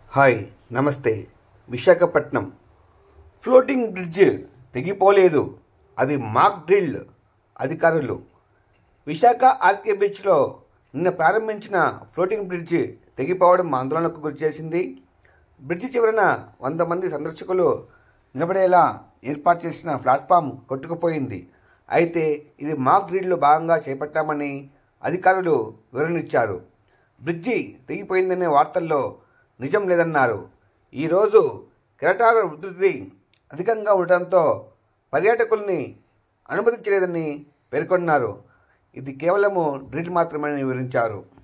hi నమస్తే Visakhapatnam floating bridge తెగిపోలేదు అది mock drill అధికారులు విశాఖ ఆర్కే బీచ్లో నిన్న ప్రారంభించిన ఫ్లోటింగ్ బ్రిడ్జ్ తెగిపోవడం ఆందోళనకు గురిచేసింది బ్రిడ్జి చివరన వంద మంది సందర్శకులు నిలబడేలా ఏర్పాటు చేసిన ప్లాట్ఫామ్ కొట్టుకుపోయింది అయితే ఇది మాక్ డ్రిల్లో భాగంగా చేపట్టామని అధికారులు వివరణిచ్చారు బ్రిడ్జి తెగిపోయిందనే వార్తల్లో నిజం లేదన్నారు ఈరోజు కెరటాల ఉధృతి అధికంగా ఉండటంతో పర్యాటకుల్ని అనుమతించలేదని పేర్కొన్నారు ఇది కేవలము డ్రిల్ మాత్రమని వివరించారు